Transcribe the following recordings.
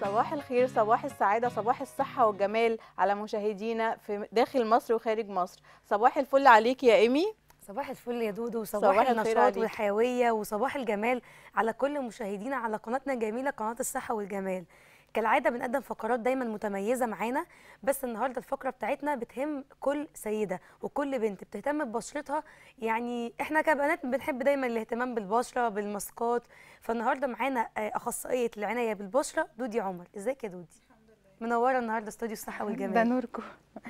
صباح الخير صباح السعادة صباح الصحة والجمال على مشاهدينا في داخل مصر وخارج مصر صباح الفل عليك يا إيمي صباح الفل يا دودو صباح وصباح الخير النشاط عليك. والحيوية وصباح الجمال على كل مشاهدينا على قناتنا الجميلة قناة الصحة والجمال كالعادة بنقدم فقرات دايما متميزة معانا بس النهاردة الفقرة بتاعتنا بتهم كل سيدة وكل بنت بتهتم ببشرتها يعني احنا كبنات بنحب دايما الاهتمام بالبشرة بالماسكات فالنهاردة معانا آه، أخصائية العناية بالبشرة دودي عمر ازيك يا دودي؟ منورة النهاردة استوديو الصحة والجمال ده نوركم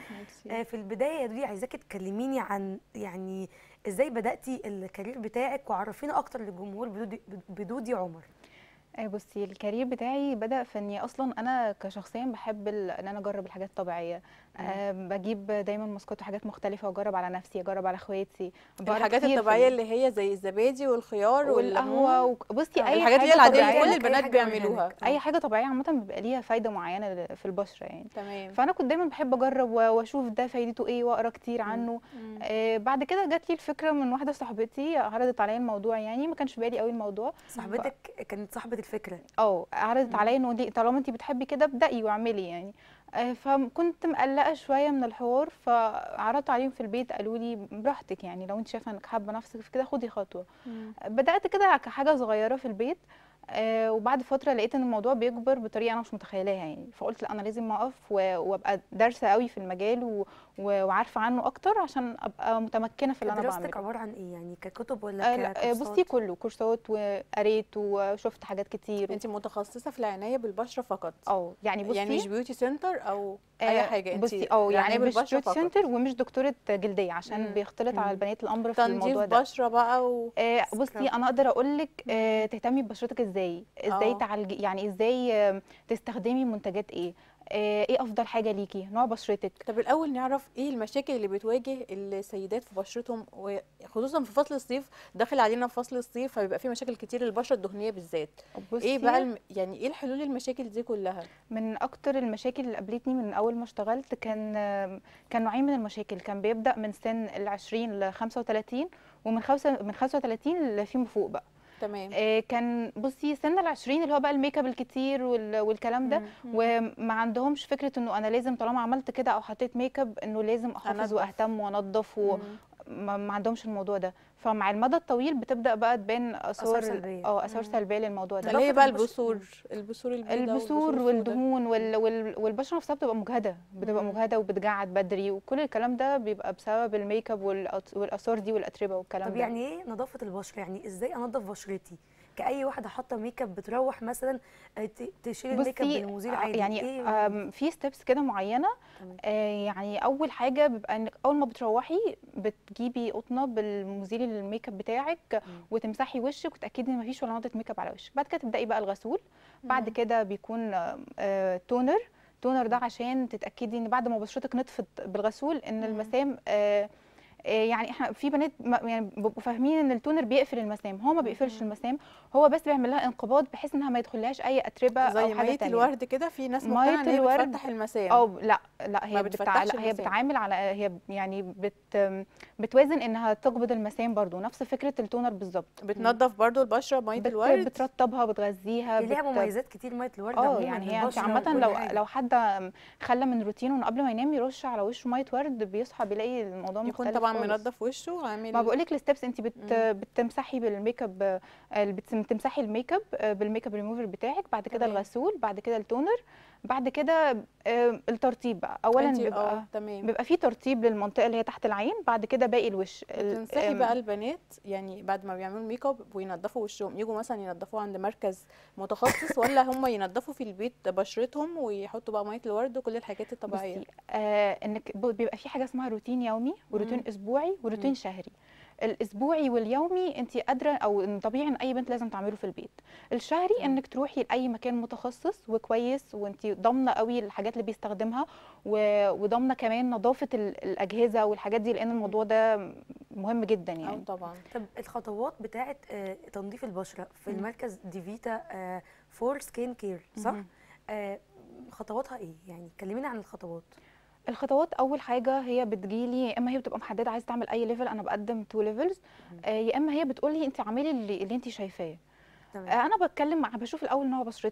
آه، في البدايه يا دودي عايزاكي تكلميني عن يعني ازاي بداتي الكارير بتاعك وعرفينا اكتر للجمهور بدودي, بدودي عمر آه، بصي الكارير بتاعي بدأ في اني اصلا انا كشخصيا بحب ال- ان انا اجرب الحاجات الطبيعيه أه بجيب دايما ماسكات وحاجات مختلفه واجرب على نفسي اجرب على اخواتي بقرا الحاجات كتير في الطبيعية ال- اللي هي زي الزبادي والخيار والقهوه والليمون وك- بصي آه، اي الحاجات حاجه اللي العادية طبيعيه اللي كل أي البنات حاجة أوريها بيعملوها لك. اي حاجه طبيعيه عامه بيبقى ليها فايده معينه لل- في البشره يعني تمام فانا كنت دايما بحب اجرب و- واشوف ده فايدته ايه واقرا كتير عنه مم. آه بعد كده جات لي الفكره من واحده صاحبتي عرضت عليا الموضوع يعني ما كانش في بالي قوي الموضوع صاحبتك كانت صاحبه الفكره اه عرضت مم. عليا انه دي- طالما انت بتحبي كده ابدأي واعملي يعني آه، فكنت مقلقه شويه من الحوار فعرضت عليهم في البيت قالوا لي براحتك يعني لو انت شايفه انك حابه نفسك في كده خدي خطوه مم. بدات كده كحاجه صغيره في البيت آه، وبعد فتره لقيت ان الموضوع بيكبر بطريقه انا مش متخيلاها يعني فقلت لا انا لازم اقف و- وابقى دارسه قوي في المجال و- و- وعارفه عنه اكتر عشان ابقى متمكنه في اللي انا دراستك بعمله عباره عن ايه يعني ككتب ولا آه، لا، آه، ككورسات بصي كله كورسات وقريت وشفت حاجات كتير انت متخصصة في العناية بالبشرة فقط اه يعني بصي يعني مش بيوتي سنتر او اي آه، حاجة انت بصي اه يعني مش بالبشرة بيوتي فقط. سنتر ومش دكتوره جلديه عشان مم. بيختلط على مم. البنات الامر في تنظيف الموضوع ده بشرة بقى و... آه بصي سكراب. انا اقدر اقول لك آه تهتمي ببشرتك ازاي ازاي آه. تعالجي يعني ازاي آه، تستخدمي منتجات ايه آه ايه افضل حاجه ليكي نوع بشرتك طب الاول نعرف ايه المشاكل اللي بتواجه السيدات في بشرتهم وخصوصا في فصل الصيف داخل علينا في فصل الصيف فبيبقى في مشاكل كتير للبشره الدهنيه بالذات بصي ايه بقى الم... يعني ايه الحلول للمشاكل دي كلها من اكتر المشاكل اللي قابلتني من اول ما اشتغلت كان آم، كان نوعين من المشاكل كان بيبدا من سن ال 20 ل 35 ومن خمسة من 35 اللي فيما فوق بقى تمام آه، كان بصي سن ال 20 اللي هو بقى الميك اب الكتير وال- والكلام ده مم. وما عندهمش فكره انه انا لازم طالما عملت كده او حطيت ميك اب انه لازم احافظ أنضف. واهتم وانضف مم. وما ما عندهمش الموضوع ده فمع المدى الطويل بتبدا بقى تبان اثار سلبية. اه اثار مم. سلبيه للموضوع ده اللي هي نظافة بقى البشرة. البثور البثور البيضاء البثور والسوداء. والدهون وال... وال... والبشره نفسها بتبقى مجهده بتبقى مم. مجهده وبتجعد بدري وكل الكلام ده بيبقى بسبب الميك اب والأط- والاثار دي والاتربه والكلام طب ده يعني ايه نظافه البشره يعني ازاي انضف بشرتي كاي واحده حاطه ميك اب بتروح مثلا آه، ت- تشيل الميك اب بصي بالمزيل آه، عادي يعني إيه آم، في ستيبس كده معينه تمام. آه، يعني اول حاجه بيبقى انك اول ما بتروحي بتجيبي قطنه بالمزيل الميك اب بتاعك وتمسحي وشك وتاكدي ان مفيش ولا نقطه ميك اب على وشك بعد كده تبداي بقى الغسول بعد مم. كده بيكون آه، آه، تونر تونر ده عشان تتاكدي ان بعد ما بشرتك نطفت بالغسول ان مم. المسام آه، آه، يعني احنا في بنات ما- يعني بيبقوا فاهمين ان التونر بيقفل المسام هو ما بيقفلش مم. المسام هو بس بيعمل لها انقباض بحيث انها ما يدخلهاش اي اتربه او زي حاجه مية تانية الورد كده في ناس مية مقتنعه ان هي الورد بتفتح المسام او لا لا هي ما بتع... بتفتحش لا هي المسام. بتعامل على هي يعني بت بتوازن انها تقبض المسام برضو نفس فكره التونر بالظبط بتنظف برضو البشره بميه بت... الورد بترطبها بتغذيها هي ليها بت... مميزات كتير ميه الورد اه عموماً يعني هي انت للبشرة عامه وكل لو حاجة. لو حد خلى من روتينه انه قبل ما ينام يرش على وشه ميه ورد بيصحى بيلاقي الموضوع يكون مختلف طبعا خالص. منظف وشه وعامل ما بقولك الستبس انت بت... مم. بتمسحي بالميك اب آه، بت- بتمسحي الميك اب آه، بالميك اب ريموفر بتاعك بعد كده تمام. الغسول بعد كده التونر بعد كده آه، الترطيب بقى اولا انتي- بيبقى اه تمام بيبقى في ترطيب للمنطقه اللي هي تحت العين بعد كده باقي الوش ال- تنصحي أم، بقى البنات يعني بعد ما بيعملوا ميك اب وينضفوا وشهم يجوا مثلا ينضفوا عند مركز متخصص ولا هم ينضفوا في البيت بشرتهم ويحطوا بقى ميه الورد وكل الحاجات الطبيعيه بصي آه انك ب- بيبقى في حاجه اسمها روتين يومي وروتين مم. اسبوعي وروتين مم. شهري الاسبوعي واليومي انت قادره او إن طبيعي ان اي بنت لازم تعمله في البيت الشهري مم. انك تروحي لاي مكان متخصص وكويس وانت ضامنه قوي الحاجات اللي بيستخدمها و- وضامنه كمان نظافه ال- الاجهزه والحاجات دي لان الموضوع ده مهم جدا اه يعني طبعا طب الخطوات بتاعه آه، تنظيف البشره في مم. المركز ديفيتا آه، فور سكين كير صح مهم. آه، خطواتها ايه يعني كلمينا عن الخطوات الخطوات اول حاجه هي بتجيلي يا اما هي بتبقى محدده عايزه تعمل اي ليفل انا بقدم تو ليفلز يا اما هي بتقولي انت اعملي اللي, اللي انت شايفاه تمام آه، انا بتكلم مع بشوف الاول نوع بشرتها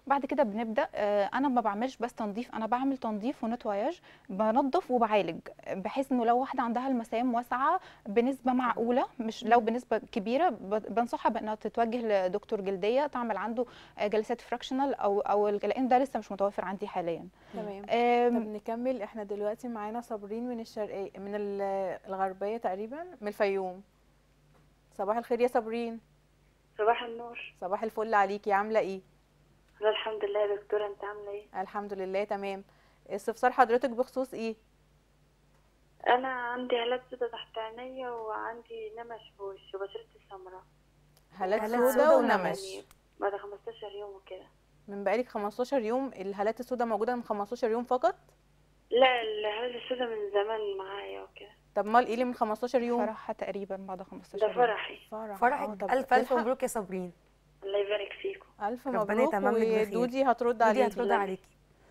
بعد كده بنبدا آه، انا ما بعملش بس تنظيف انا بعمل تنظيف ونتواياج بنظف وبعالج بحيث انه لو واحده عندها المسام واسعه بنسبه معقوله مش لو بنسبه كبيره ب- بنصحها بانها تتوجه لدكتور جلديه تعمل عنده آه، جلسات فراكشنال او او الج- لان ده لسه مش متوفر عندي حاليا تمام آم، طب نكمل احنا دلوقتي معانا صابرين من الشرقية من ال- الغربية تقريبا من الفيوم صباح الخير يا صابرين صباح النور صباح الفل عليكي عاملة ايه انا الحمد لله يا دكتورة انت عاملة ايه الحمد لله تمام استفسار حضرتك بخصوص ايه انا عندي هالات سودا تحت عينيا وعندي نمش في وشي وبشرتي سمراء هالات هالات سودا سودا ونمش يعني بعد 15 يوم وكده من بقالك 15 يوم الهالات السودا موجودة من 15 يوم فقط لا الهالات السودا من زمان معايا وكده طب مال ايه اللي من 15 يوم فرحها تقريبا بعد 15 ده يوم فرحي فرح فرحك آه، طب الف الف تلحق- مبروك يا صابرين الله يبارك فيكم الف ربنا مبروك يتمم لك بخير. ودودي هترد دي عليكي هترد عليكي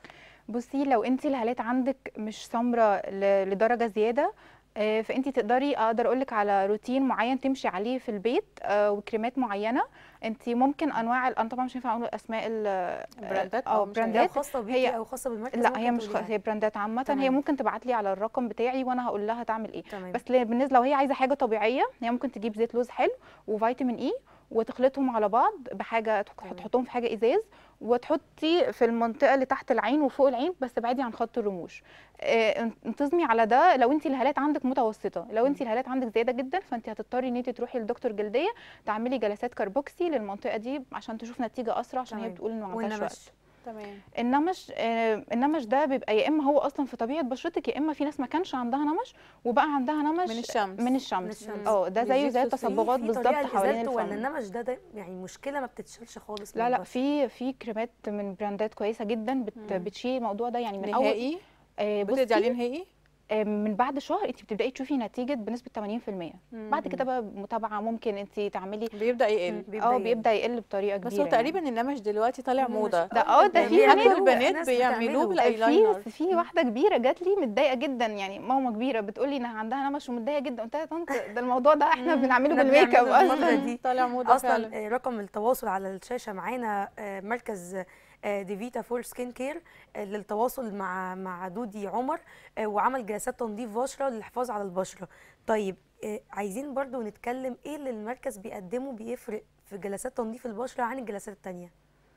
بصي لو انت الهالات عندك مش سمراء ل- لدرجه زياده آه، فانت تقدري اقدر اقولك على روتين معين تمشي عليه في البيت آه، وكريمات معينه انت ممكن انواع ال- انا طبعا مش هينفع اقول اسماء ال- براندات اه أو مش لو براندات خاصه بيكي هي- او خاصه بالمركز لا ممكن هي مش تقوليها. خ- هي براندات عامه هي تمام. ممكن تبعت لي على الرقم بتاعي وانا هقول لها تعمل ايه تمام بس ل- بالنسبه لو هي عايزه حاجه طبيعيه هي ممكن تجيب زيت لوز حلو وفيتامين اي وتخلطهم على بعض بحاجه تح- تمام. تحطهم في حاجه ازاز وتحطي في المنطقه اللي تحت العين وفوق العين بس بعيدي عن خط الرموش آه، انتظمي على ده لو انت الهالات عندك متوسطه لو انت الهالات عندك زياده جدا فانت هتضطري ان انت تروحي لدكتور جلديه تعملي جلسات كربوكسي للمنطقه دي عشان تشوف نتيجه اسرع عشان هي تمام. بتقول انه ما عندهاش وقت والنمش تمام النمش آه، النمش ده بيبقى يا اما هو اصلا في طبيعه بشرتك يا اما في ناس ما كانش عندها نمش وبقى عندها نمش من الشمس من من الشمس الشمس. اه ده زيه بيزيد زي في الصيف. التصبغات في بالظبط طريقة حوالين لإزالته ولا الفم النمش ده, ده يعني مشكله ما بتتشالش خالص من لا لا البشرة. في في كريمات من براندات كويسه جدا بت مم. بتشيل الموضوع ده يعني من اول نهائي آه، بتدي عليه بصي نهائي آه، من بعد شهر انت بتبداي تشوفي نتيجه بنسبه 80% بعد كده بقى متابعه ممكن انت تعملي بيبدا يقل بيبدأ اه يقل. بيبدا يقل بطريقه بس كبيره هو تقريبا النمش دلوقتي طالع النمش- موضه ده اه ده في بيعملوه، بنات البنات ناس بيعملوه بتعمله. بالايلاينر في في واحده كبيره جات لي متضايقه جدا يعني ماما كبيره بتقولي انها عندها نمش ومتضايقه جدا قلت لها يا طنط ده الموضوع ده احنا مم. بنعمله احنا بالميك اب بنعمله الفترة اصلا دي. طالع موضه اصلا فعلا آه، رقم التواصل على الشاشه معانا آه، مركز آه، ديفيتا فور سكين كير آه، للتواصل مع مع دودي عمر آه، وعمل جلسات تنظيف بشره للحفاظ على البشره طيب آه، عايزين برضو نتكلم ايه اللي المركز بيقدمه بيفرق في جلسات تنظيف البشره عن الجلسات التانية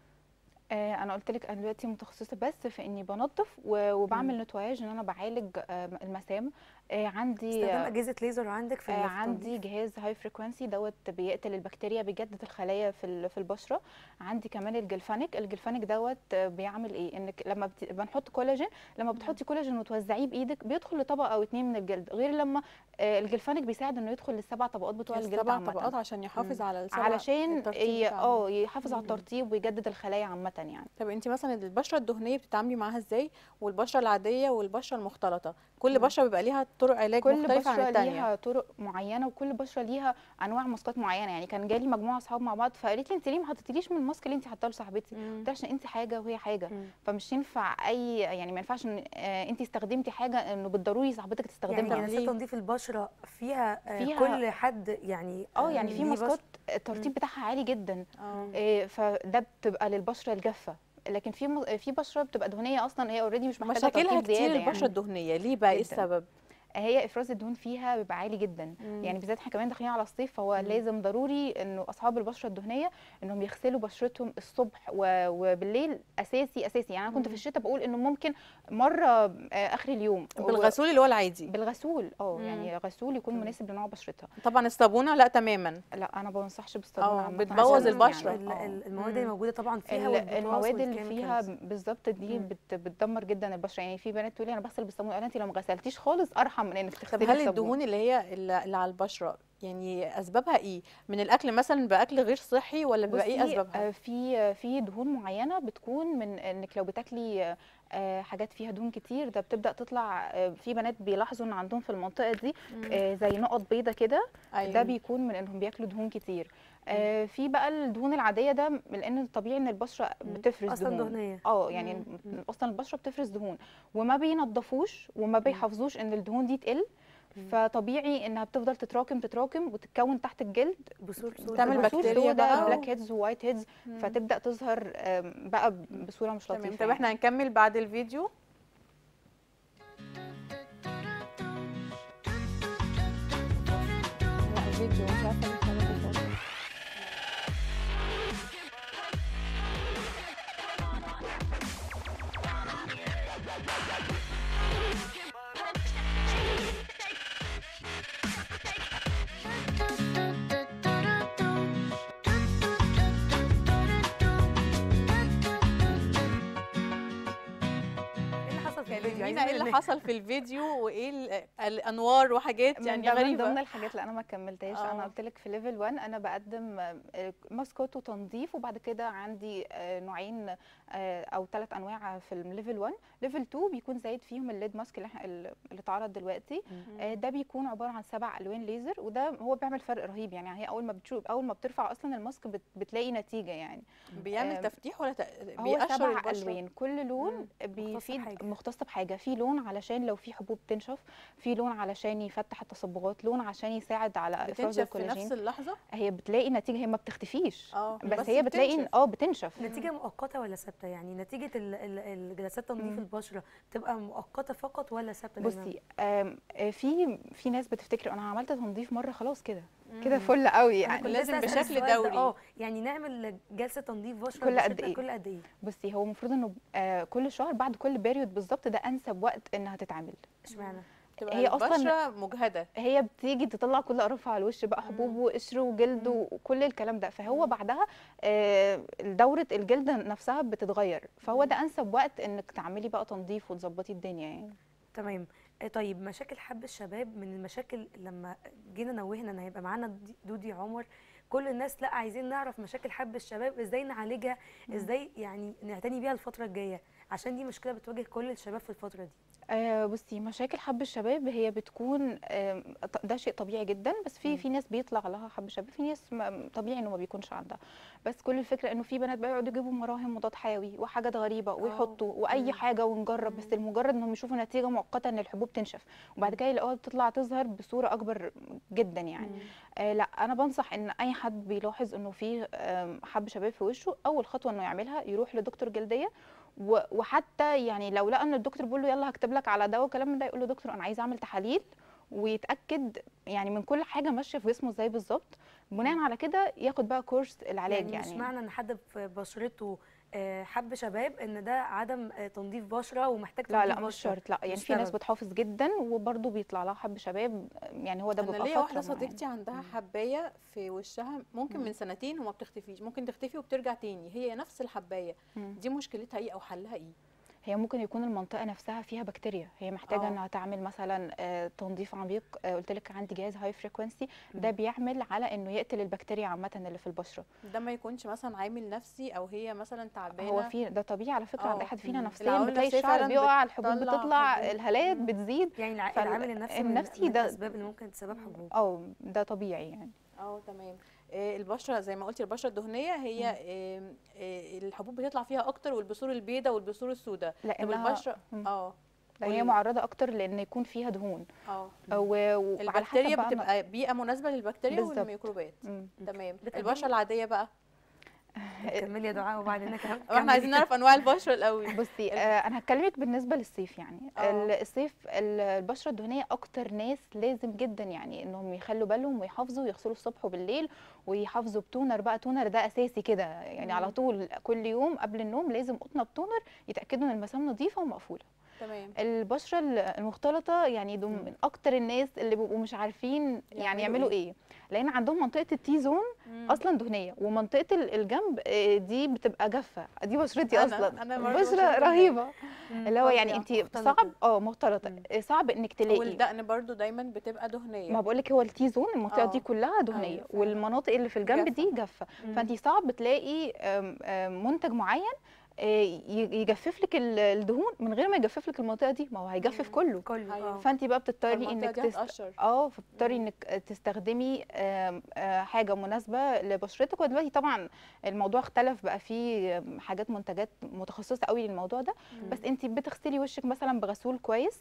آه، انا قلت لك انا دلوقتي متخصصه بس في اني بنظف و- وبعمل نتواياج ان انا بعالج آه، المسام آه، عندي استخدام آه، اجهزه ليزر عندك في آه، التنظيف؟ عندي جهاز هاي فريكوانسي دوت بيقتل البكتيريا بيجدد الخلايا في ال- في البشره عندي كمان الجلفانيك الجلفانيك دوت آه، بيعمل ايه انك لما بت... بنحط كولاجين لما بتحطي كولاجين وتوزعيه بايدك بيدخل لطبقه او اتنين من الجلد غير لما آه، الجلفانيك بيساعد انه يدخل للسبع طبقات بتوع الجلد سبع عامه طبقات عشان يحافظ على السبع علشان الترتيب ي- بتاعهم. اه يحافظ على الترطيب ويجدد الخلايا عامه يعني طب انت مثلا البشره الدهنيه بتتعاملي معاها ازاي والبشره العاديه والبشره المختلطه كل مم. بشره بيبقى ليها طرق علاج كل مختلفه عن بشره الثانيه ليها طرق معينه وكل بشره ليها انواع ماسكات معينه يعني كان جالي مجموعه اصحاب مع بعض فقالت لي انت ليه ما حطيتيليش من الماسك اللي انت حاطاه لصاحبتي قلت لها عشان انت حاجه وهي حاجه مم. فمش ينفع اي يعني ما ينفعش ان آه، انت استخدمتي حاجه انه بالضروري صاحبتك يعني تستخدمها جلسات ليه؟ تنظيف البشره فيها, آه، فيها- كل حد يعني اه يعني في ليه بشرة؟ ماسكات الترطيب بتاعها عالي جدا اه آه، فده بتبقى للبشره الجافه لكن في م- في بشره بتبقى دهنيه اصلا هي اوريدي مش محتاجه مشاكلها ترطيب كتير زياده البشره يعني الدهنيه ليه بقى ايه جداً. السبب هي افراز الدهون فيها بيبقى عالي جدا مم. يعني بالذات احنا كمان داخلين على الصيف فهو مم. لازم ضروري انه اصحاب البشره الدهنيه انهم يغسلوا بشرتهم الصبح و- وبالليل اساسي اساسي يعني انا كنت في مم. الشتاء بقول انه ممكن مره آه، اخر اليوم بالغسول اللي هو العادي بالغسول اه مم. يعني غسول يكون مم. مناسب لنوع بشرتها طبعا الصابونه لا تماما لا انا ما بنصحش بالصابونه اه، عامة بتبوظ عشان البشرة. ال- آه. ال- المواد مم. اللي موجوده طبعا فيها ال- والبوتاس المواد اللي فيها والكيميكالز. بالظبط دي مم. بت بتدمر جدا البشره يعني في بنات تقول لي انا بغسل بالصابون انا انت لو ما غسلتيش خالص ارحم من انك طب تغسلي هل بالصابون الدهون اللي هي اللي اللي على البشره يعني اسبابها ايه من الاكل مثلا باكل غير صحي ولا بيبقى ايه بصي، اسبابها آه، في آه، في دهون معينه بتكون من انك لو بتاكلي آه، آه، حاجات فيها دهون كتير ده بتبدا تطلع آه، في بنات بيلاحظوا ان عندهم في المنطقه دي آه، زي نقط بيضه كده ايوه ده بيكون من انهم بياكلوا دهون كتير آه، في بقى الدهون العاديه ده من لان الطبيعي ان البشره مم. بتفرز اصلا دهون دهنيه اه يعني مم. اصلا البشره بتفرز دهون وما بينضفوش وما بيحافظوش ان الدهون دي تقل فطبيعي انها بتفضل تتراكم تتراكم وتتكون تحت الجلد بصور سوداء تعمل بثور بكتيريا سودا بقى و- بلاك هيدز ووايت هيدز مم. فتبدا تظهر آم، بقى ب- بصوره مش تمام لطيفه طب احنا هنكمل بعد الفيديو لا الفيديو مش عارفه ليه حاجة بتفضل. ايه اللي حصل في الفيديو كلمينا عايزين ايه اللي نعرف. حصل في الفيديو وايه ال- الانوار وحاجات من يعني ده من ضمن غريبه الحاجات اللي انا ما كملتهاش آه. انا قلت لك في ليفل 1 انا بقدم آه، ماسكات وتنظيف وبعد كده عندي آه، نوعين آه، او ثلاث انواع في الليفل 1 ليفل 2 بيكون زايد فيهم الليد ماسك اللي إحنا- اللي اتعرض دلوقتي آه، ده بيكون عباره عن سبع الوان ليزر وده هو بيعمل فرق رهيب يعني هي اول ما بتشوف اول ما بترفع اصلا الماسك بت- بتلاقي نتيجه يعني بيعمل آم، تفتيح ولا ت... هو بيقشر سبع البشرة؟ الوان كل لون بيفيد بحاجة. مختص بحاجه في لون علشان لو في حبوب تنشف في لون علشان يفتح التصبغات لون عشان يساعد على افراز بتنشف في الكولاجين نفس اللحظه هي بتلاقي نتيجه هي ما بتختفيش اه بس, هي بتلاقي إن- بتنشف. اه بتنشف نتيجة مؤقتة ولا ثابتة يعني نتيجة ال- ال- الجلسات تنظيف مم. البشرة تبقى مؤقتة فقط ولا ثابتة دايما؟ بصي آم، آه، في في ناس بتفتكر انا عملت تنظيف مره خلاص كده كده فل قوي أنا يعني كنت لازم لسه أسأل بشكل السؤال ده. دوري. اه يعني نعمل جلسة تنظيف بشرة كل قد بشرتنا إيه؟ كل قد ايه؟ بصي هو المفروض انه آه، كل شهر بعد كل بيريود بالظبط ده انسب وقت انها تتعمل اشمعنى؟ تبقى هي هي أصلاً- البشره مجهده هي بتيجي تطلع كل قرفها على الوش بقى حبوب وقشر وجلد وكل الكلام ده فهو بعدها آه، دورة الجلد نفسها بتتغير فهو ده انسب وقت انك تعملي بقى تنظيف وتظبطي الدنيا يعني تمام آه، طيب مشاكل حب الشباب من المشاكل لما جينا نوهنا ان هيبقى معانا دي- دودي عمر كل الناس لا عايزين نعرف مشاكل حب الشباب ازاي نعالجها ازاي يعني نعتني بيها الفترة الجاية عشان دي مشكلة بتواجه كل الشباب في الفترة دي آه بصي مشاكل حب الشباب هي بتكون آه ده شيء طبيعي جدا بس في في ناس بيطلع لها حب شباب في ناس ما- طبيعي انه ما بيكونش عندها بس كل الفكره انه في بنات بقى يقعدوا يجيبوا مراهم مضاد حيوي وحاجات غريبه ويحطوا واي حاجه ونجرب بس المجرد انهم يشوفوا نتيجه مؤقته ان الحبوب تنشف وبعد كده يلاقوها بتطلع تظهر بصوره اكبر جدا يعني آه لا انا بنصح ان اي حد بيلاحظ انه في آم، حب شباب في وشه اول خطوه انه يعملها يروح لدكتور جلديه و- وحتى يعني لو لقى ان الدكتور بيقول له يلا هكتب لك على دواء وكلام من ده يقول له دكتور انا عايز اعمل تحاليل ويتاكد يعني من كل حاجه ماشيه في جسمه ازاي بالظبط بناء على كده ياخد بقى كورس العلاج يعني, يعني, مش معنى ان حد في بشرته آه، حب شباب ان ده عدم آه، تنظيف بشرة ومحتاج لا تنظيف لا مش بشرة شرط لا يعني مش في ناس سبب. بتحافظ جدا وبرضه بيطلع لها حب شباب يعني هو ده انا بيبقى ليا فتره واحده معينة. صديقتي عندها حبايه في وشها ممكن من سنتين وما بتختفيش ممكن تختفي وبترجع تاني هي نفس الحبايه مم. دي مشكلتها ايه او حلها ايه هي ممكن يكون المنطقه نفسها فيها بكتيريا هي محتاجه آه. انها تعمل مثلا آه، تنظيف عميق آه، قلت لك عندي جهاز هاي فريكوينسي ده بيعمل على انه يقتل البكتيريا عامه اللي في البشره ده ما يكونش مثلا عامل نفسي او هي مثلا تعبانه هو في ده طبيعي على فكره عند آه. اي حد فينا مم. نفسيا العوامل بتلاقي النفسية الشعر فعلاً بيقع الحبوب بتطلع بتطلع حبوب. الهالات مم. بتزيد يعني الع- فال- العامل النفسي من, النفسي من ده- الاسباب اللي ممكن تسبب حبوب اه ده طبيعي يعني اه تمام آه، البشره زي ما قلتي البشره الدهنيه هي آم، آه، الحبوب بتطلع فيها اكتر والبثور البيضاء والبثور السوداء طب لانها البشره مم. اه لان هي قولي. معرضه اكتر لان يكون فيها دهون اه و- وعلى حسب البكتيريا بقى ما- بتبقى بيئه مناسبه للبكتيريا بالظبط. والميكروبات مم. تمام بتقدمي- البشره العاديه بقى كملي يا دعاء وبعدين كملي أو احنا عايزين نعرف انواع البشره الاول بصي آه انا هكلمك بالنسبه للصيف يعني آه. ال- الصيف ال- البشره الدهنيه اكتر ناس لازم جدا يعني انهم يخلوا بالهم ويحافظوا يغسلوا الصبح وبالليل ويحافظوا بتونر بقى تونر ده اساسي كده يعني على طول كل يوم قبل النوم لازم قطنه بتونر يتاكدوا ان المسام نظيفه ومقفوله تمام البشره ال- المختلطه يعني دول من اكتر الناس اللي بيبقوا مش عارفين يعني يعملوا يعملوا ايه لان عندهم منطقه التي زون مم. اصلا دهنيه ومنطقه ال- الجنب آه، دي بتبقى جافه دي بشرتي أنا- اصلا أنا برضه بشره بشرتي رهيبه اللي هو يعني فظيعة. انت صعب اه مختلطه مم. آه، صعب انك تلاقي والدقن برضو دايما بتبقى دهنيه ما بقول لك هو التي زون المنطقه آه. دي كلها دهنيه أيوة فعلا. والمناطق اللي في الجنب جافة. دي جافه فانت صعب تلاقي آم، آم، منتج معين آه، ي- يجفف لك ال- الدهون من غير ما يجفف لك المنطقه دي ما هو هيجفف كله كله أيوة. آه. فانت بقى بتضطري المنطقة انك دي تست... هتقشر. اه فبتضطري مم. انك تستخدمي آم، آه، حاجه مناسبه لبشرتك ودلوقتي طبعا الموضوع اختلف بقى فيه آم، حاجات منتجات متخصصه قوي للموضوع ده بس انت بتغسلي وشك مثلا بغسول كويس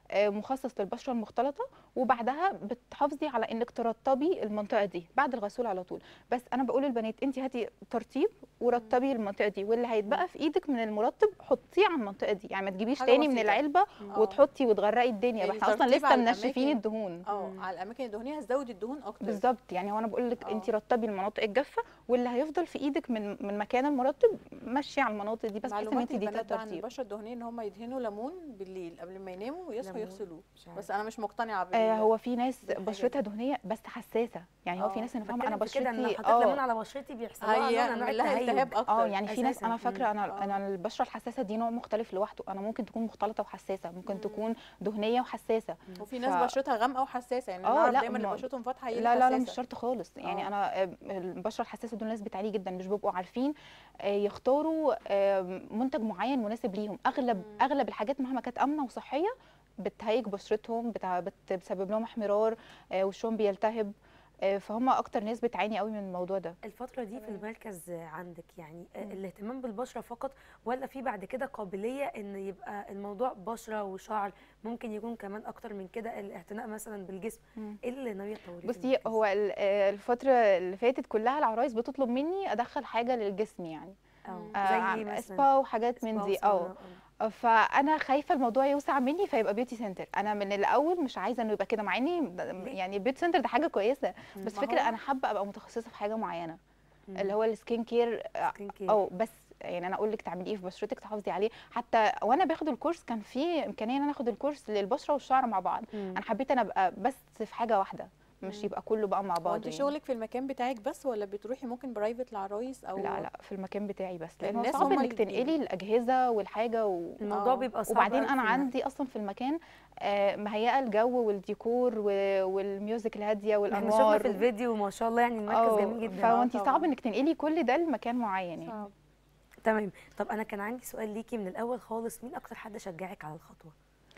آه، مخصص للبشره المختلطه وبعدها بتحافظي على انك ترطبي المنطقه دي بعد الغسول على طول بس انا بقول للبنات انت هاتي ترطيب ورطبي المنطقه دي واللي هيتبقى في ايدك من المرطب حطيه على المنطقه دي يعني ما تجيبيش حاجة تاني من بسيطة. العلبه آه. وتحطي وتغرقي الدنيا يعني احنا اصلا ترطيب لسه على منشفين الأماكن. الدهون اه على الاماكن الدهنيه هتزود الدهون اكتر بالظبط يعني وانا بقول لك آه. انت رطبي المناطق الجافه واللي هيفضل في ايدك من من مكان المرطب مشي على المناطق دي بس بحيث ان معلومات انت دي البنات بقى عن ترطيب البشره الدهنيه ان هم يدهنوا ليمون بالليل قبل ما يناموا ويصحوا ليمون. يغسلوه مش عارفة. بس انا مش مقتنعه بال آه هو في ناس بالحاجة بشرتها دهنيه بس حساسه يعني هو في آه. ناس انا فاهمه انا بتكلم في كده ان بشرتي حطيت ليمون اه على بشرتي بيحصل لها نوع من هيعمل انواع لها التهاب التهيج اكتر اه يعني في ناس أساساً. انا فاكره مم. انا انا البشره الحساسه دي نوع مختلف لوحده انا ممكن تكون مختلطه وحساسه ممكن تكون دهنيه وحساسه وفي ناس ف- بشرتها غامقه وحساسه يعني آه، نعرف لا، دايما اللي ما- بشرتهم فاتحه هي لا اللي لا لا مش حساسة. شرط خالص يعني آه. انا آه، البشره الحساسه دول ناس بتعاني جدا مش بيبقوا عارفين آه، يختاروا آه، منتج معين مناسب ليهم اغلب مم. اغلب الحاجات مهما كانت امنه وصحيه بتهيج بشرتهم بتع- بت- بتسبب لهم احمرار آه، وشهم بيلتهب آه، فهم اكتر ناس بتعاني قوي من الموضوع ده الفترة دي في تمام. المركز عندك يعني آه، مم. الاهتمام بالبشرة فقط ولا في بعد كده قابلية ان يبقى الموضوع بشرة وشعر ممكن يكون كمان اكتر من كده الاعتناء مثلا بالجسم مم. ايه اللي ناوية تطوريه في بصي المركز؟ هو ال- آه، الفتره اللي فاتت كلها العرايس بتطلب مني ادخل حاجه للجسم يعني اه آه، زي عم- مثلا سبا وحاجات من سبا دي وساونا، اه فانا خايفه الموضوع يوسع مني فيبقى بيوتي سنتر انا من الاول مش عايزه انه يبقى كده مع اني ده- ليه؟ يعني البيوتي سنتر ده حاجه كويسه مم. بس ما فكره هو- انا حابه ابقى متخصصه في حاجه معينه مم. اللي هو السكين كير سكين كير. او بس يعني انا اقول لك تعملي ايه في بشرتك تحافظي عليه حتى وانا باخد الكورس كان في امكانيه ان انا اخد الكورس للبشره والشعر مع بعض مم. انا حبيت انا ابقى بس في حاجه واحده مش مم. يبقى كله بقى مع هو بعض انت شغلك في المكان بتاعك بس ولا بتروحي ممكن برايفت لعرايس او لا لا في المكان بتاعي بس لانه الناس صعب هم انك اللي تنقلي بيجوا. الاجهزه والحاجه و... الموضوع آه. بيبقى صعب وبعدين أوي انا في عندي اصلا في المكان آه، مهيئه الجو والديكور و- والميوزك الهاديه احنا شفنا والانوار في الفيديو ما شاء الله يعني المركز آه، جميل جدا فانت طبعاً. صعب انك تنقلي كل ده لمكان معين يعني صعب. تمام طب انا كان عندي سؤال ليكي من الاول خالص مين اكتر حد شجعك على الخطوه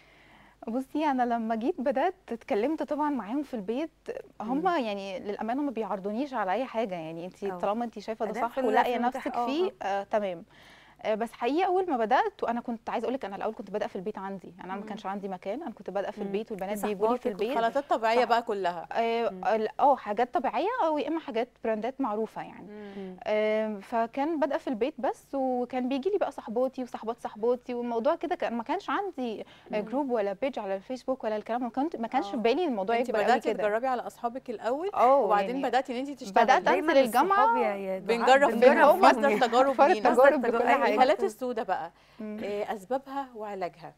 بصي انا لما جيت بدات اتكلمت طبعا معاهم في البيت هم يعني للامانه ما بيعرضونيش على اي حاجه يعني انت أه. طالما انت شايفه ده أدام صح في ال- ولاقيه في المتاح، نفسك آه، فيه آه تمام آه بس حقيقه اول ما بدات وانا كنت عايزه اقول لك انا الاول كنت بادئه في البيت عندي يعني انا ما مم. كانش عندي مكان انا كنت بادئه في مم. البيت والبنات بيجوا لي في صاحباتك البيت خلطات طبيعيه صح. بقى كلها اه مم. ال- اه حاجات طبيعيه او يا اما حاجات براندات معروفه يعني مم. آم، فكان بادئه في البيت بس وكان بيجي لي بقى صحباتي وصحبات صحباتي والموضوع كده كان ما كانش عندي آه، مم. جروب ولا بيج على الفيسبوك ولا الكلام ما كنت ما كانش آه. في بالي الموضوع انت يكبر قوي بداتي كده تجربي على اصحابك الاول اه وبعدين يعني بداتي ان انت تشتغلي بدأت دايما أنزل الجامعة الصحاب يا- يا دعاء بنجرب بنجرب فيهم فيهم. مصدر تجارب فرق لينا تجارب مصدر بكل تجارب. حاجه الهالات السوداء بقى مم. إيه اسبابها وعلاجها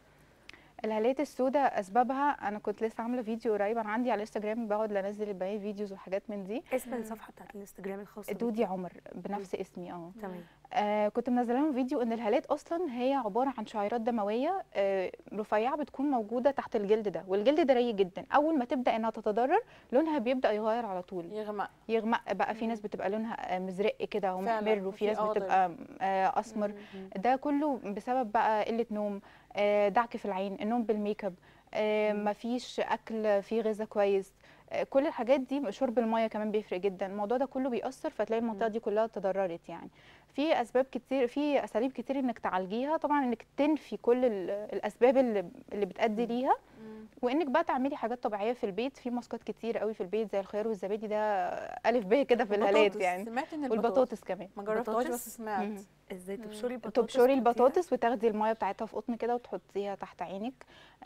الهالات السوداء اسبابها انا كنت لسه عامله فيديو قريب انا عندي على الانستجرام بقعد انزل البنات فيديوز وحاجات من دي اسم الصفحه بتاعت الانستجرام الخاصه بيكي. دودي عمر بنفس اسمي اه تمام آه كنت منزله لهم فيديو ان الهالات اصلا هي عباره عن شعيرات دمويه آه رفيعه بتكون موجوده تحت الجلد ده والجلد ده رقيق جدا اول ما تبدا انها تتضرر لونها بيبدا يغير على طول يغمق يغمق بقى في ناس بتبقى لونها آه، مزرق كده فعلاً، ومحمر وفي وفي ناس قاضر. بتبقى آه، اسمر مم. ده كله بسبب بقى قله نوم آه، دعك في العين النوم بالميك اب آه، مم. مفيش اكل فيه غذاء كويس آه، كل الحاجات دي شرب الميه كمان بيفرق جدا الموضوع ده كله بيأثر فتلاقي المنطقه دي كلها تضررت يعني في اسباب كتير في اساليب كتير انك تعالجيها طبعا انك تنفي كل ال- الاسباب اللي اللي بتؤدي مم. ليها مم. وانك بقى تعملي حاجات طبيعيه في البيت في ماسكات كتير قوي في البيت زي الخيار والزبادي ده الف ب كده في الهالات البطاطس. يعني سمعت ان البطاطس والبطاطس كمان ما جربتهاش بطاطس؟ بس سمعت مم. ازاي مم. تبشري البطاطس تبشري تحطيها؟ البطاطس وتاخدي الميه بتاعتها في قطن كده وتحطيها تحت عينك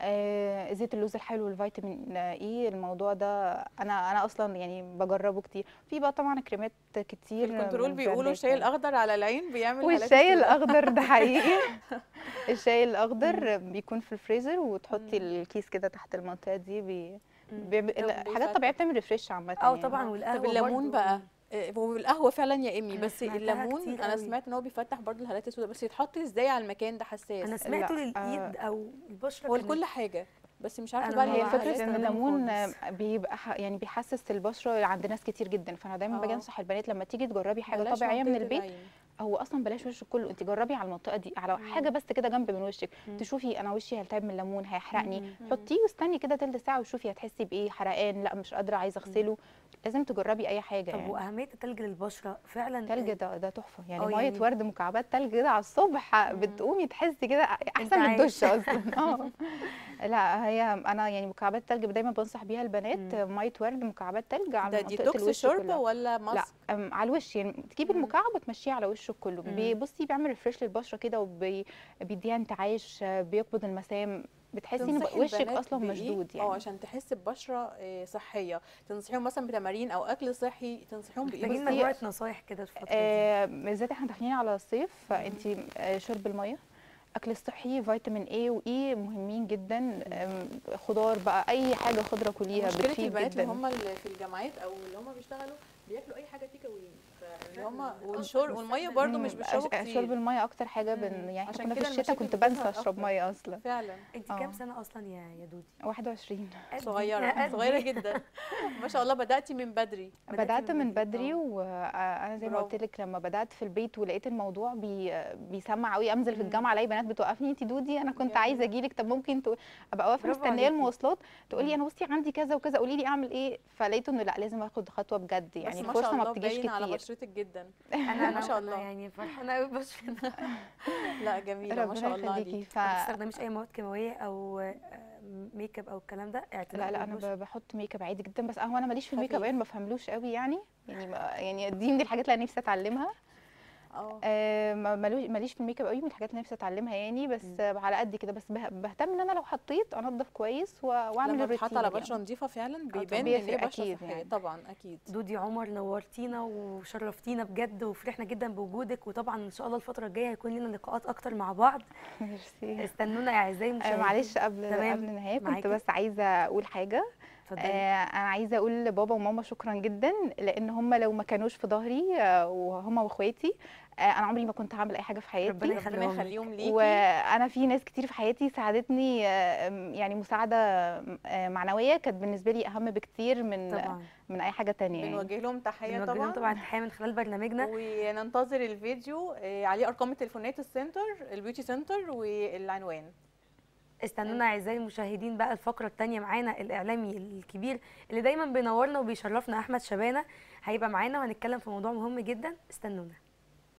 آه زيت اللوز الحلو والفيتامين اي الموضوع ده انا انا اصلا يعني بجربه كتير في بقى طبعا كريمات في كتير الكنترول من بيقولوا براندات الشاي يعني. الاخضر على العين بيعمل هالات والشاي السوداء. الاخضر ده حقيقي الشاي الاخضر بيكون في الفريزر وتحطي الكيس كده تحت المنطقه دي بي... مم. بي... طب الحاجات بيفتح. طبيعيه بتعمل ريفريش عامه اه يعني. طبعا والقهوه طب الليمون برضو. بقى إيه، هو القهوه فعلا يا امي أنا بس سمعتها الليمون كتير انا قوي. سمعت ان هو بيفتح برضو الهالات السوداء بس يتحط ازاي على المكان ده حساس انا سمعته لا، للايد او البشره هو كانت- لكل حاجه بس مش عارفه أنا بقى ما هي هي بعرفش الفكره فكره ان استخدمه الليمون خالص. بيبقى ح- يعني بيحسس البشره عند ناس كتير جدا فانا دايما باجي آه. انصح البنات لما تيجي تجربي حاجه بلاش طبيعيه من منطقة البيت العين. هو اصلا بلاش وشك كله انت جربي على المنطقه دي على مم. حاجه بس كده جنب من وشك مم. تشوفي انا وشي هيلتهب من الليمون هيحرقني مم. مم. حطيه واستني كده تلت ساعه وشوفي هتحسي بايه حرقان لا مش قادره عايزه اغسله لازم تجربي اي حاجه طب يعني واهميه التلج للبشره فعلا تلج ده ده تحفه يعني آه، ميه يعني- ورد مكعبات تلج كده على الصبح بتقومي تحسي كده احسن من عايش. الدش اصلا اه لا هي انا يعني مكعبات تلج دايما بنصح بيها البنات ميه ورد مكعبات تلج على ده منطقه ديتوكس الوش شرب كلها. ولا لا ماسك أم، على الوش يعني تجيبي مم. المكعب وتمشيه على وشه كله بي- بصي بيعمل ريفرش للبشره كده وبيديها انتعاش آه، بيقبض المسام بتحسي ان تنصحي وشك البنات اصلا بإيه؟ مشدود اه يعني عشان تحس ببشره آه، صحيه تنصحيهم مثلا بتمارين او اكل صحي تنصحيهم بايه محتاجين بالظبط؟ مجموعه نصايح كده الفتره دي آه، بالذات احنا داخلين على الصيف فانت شرب الميه اكل الصحي فيتامين اي واي مهمين جدا آم، خضار بقى اي حاجه خضره كليها مشكله بتفيد البنات جدا اللي هم اللي في الجامعات او اللي هم بيشتغلوا بياكلوا اي حاجه تيك اواي فاللي هم والشرب والميه برضو مش مم، بيشربوا أش- شرب كتير الميه اكتر حاجه بن مم. يعني عشان احنا كنا في كده الشتاء المشاكل كنت بنسى بتظهر اشرب أكتر. ميه اصلا فعلا انت آه. كام سنه اصلا يا يا دودي 21 قدي- صغيره قدي. صغيره جدا ما شاء الله بداتي من بدري بدأتي بدات من من بدري، بدري آه. وانا زي ما برافو. قلت لك لما بدات في البيت ولقيت الموضوع بي بيسمع قوي انزل في مم. الجامعه الاقي بنات بتوقفني انت دودي انا كنت يا عايزه اجي لك طب ممكن تق... ابقى واقفه برافو مستنيه عليكي. المواصلات تقولي مم. انا بصي عندي كذا وكذا قولي لي اعمل ايه فلقيت انه لا لازم اخد خطوه بجد بس يعني ما الفرصه شاء ما الله بتجيش باين على كتير بشرتك جدا انا ما شاء الله. أنا يعني فرحانه قوي ببشرتي لا جميله ما ربنا شاء الله يخليكي عليكي ف... ما بتستخدميش اي مواد كيماويه او آه، ميك اب او الكلام ده اعتناء لا لا انا بالبشرة. ب- بحط ميك اب عادي جدا بس هو انا ماليش في الميك اب خفيف. قوي ما بفهملوش قوي يعني يعني ما يعني دي من الحاجات اللي انا نفسي اتعلمها اه آه، ما- مالو- ماليش في الميك اب قوي من الحاجات اللي نفسي اتعلمها يعني بس آه، على قد كده بس به- بهتم ان انا لو حطيت انضف كويس و- واعمل لما بتحط الروتين على يعني. بشره نظيفه فعلا طبعاً. بيبان ان بيفرق هي بشره أكيد صحيه يعني. طبعا اكيد دودي عمر نورتينا وشرفتينا بجد وفرحنا جدا بوجودك وطبعا ان شاء الله الفتره الجايه هيكون لنا لقاءات اكتر مع بعض ميرسي استنونا يا اعزائي آه، المشاهدين معلش قبل تمام. قبل النهايه كنت معاكي. بس عايزه اقول حاجه اتفضلي آه، انا عايزه اقول لبابا وماما شكرا جدا لان هم لو ما كانوش في ظهري آه، وهم واخواتي آه، انا عمري ما كنت هعمل اي حاجه في حياتي ربنا ربنا يخليهم لك. يخليهم ليكي وانا في ناس كتير في حياتي ساعدتني آه، م- يعني مساعده آه، معنويه كانت بالنسبه لي اهم بكتير من طبعا من اي حاجه تانية يعني بنوجه لهم تحيه بنوجه لهم طبعا طبعا تحيه من خلال برنامجنا وننتظر الفيديو آه، عليه ارقام التليفونات السنتر البيوتي سنتر والعنوان استنونا اعزائي المشاهدين بقى الفقره الثانيه معانا الاعلامي الكبير اللي دايما بينورنا وبيشرفنا احمد شبانه هيبقى معانا وهنتكلم في موضوع مهم جدا استنونا